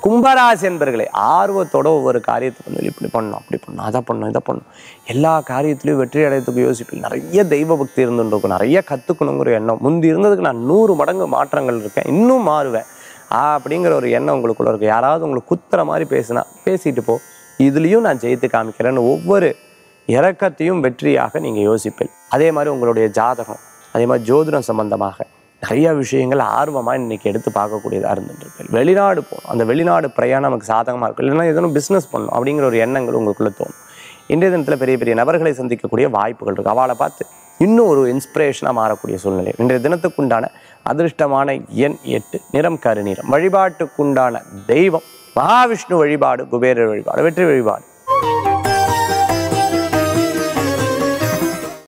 கும்பராசி என்பர்களே ஆர்வத்தோட ஒவ்வொரு காரியத்தை பண்ணி இப்படி பண்ணணும் அப்படி பண்ணணும் அதை பண்ணணும் இதை பண்ணணும் எல்லா காரியத்திலையும் வெற்றி அடையத்துக்கு யோசிப்பேன் நிறைய தெய்வ பக்தி இருந்துருக்கும் நிறைய கற்றுக்கணுங்கிற எண்ணம் முந்தி இருந்ததுக்கு நான் நூறு மடங்கு மாற்றங்கள் இருக்கேன் இன்னும் மாறுவேன் ஆ, அப்படிங்கிற ஒரு எண்ணம் உங்களுக்குள்ள இருக்கு யாராவது உங்களுக்கு குத்துற மாதிரி பேசுனா பேசிட்டு போ இதுலேயும் நான் ஜெயித்து காமிக்கிறேன்னு ஒவ்வொரு இறக்கத்தையும் வெற்றியாக நீங்கள் யோசிப்பீள் அதே மாதிரி உங்களுடைய ஜாதகம் அதே மாதிரி ஜோதிடம் சம்பந்தமாக நிறைய விஷயங்கள் ஆர்வமாக இன்னைக்கு எடுத்து பார்க்கக்கூடியதாக இருந்துட்டு வெளிநாடு போகணும் அந்த வெளிநாடு பிரயாணம் நமக்கு சாதகமாக இருக்கும் இல்லைன்னா எதனும் பிஸ்னஸ் பண்ணணும் அப்படிங்கிற ஒரு எண்ணங்கள் உங்களுக்குள்ள தோணும் இன்றைய தினத்தில் பெரிய பெரிய நபர்களை சந்திக்கக்கூடிய வாய்ப்புகள் இருக்குது அவளை பார்த்து இன்னும் ஒரு இன்ஸ்பிரேஷனாக மாறக்கூடிய சூழ்நிலை இன்றைய தினத்துக்குண்டான அதிர்ஷ்டமான எண் எட்டு நிறம் கருநீரம் வழிபாட்டுக்குண்டான தெய்வம் மகாவிஷ்ணு வழிபாடு குபேரர் வழிபாடு வெற்றி வழிபாடு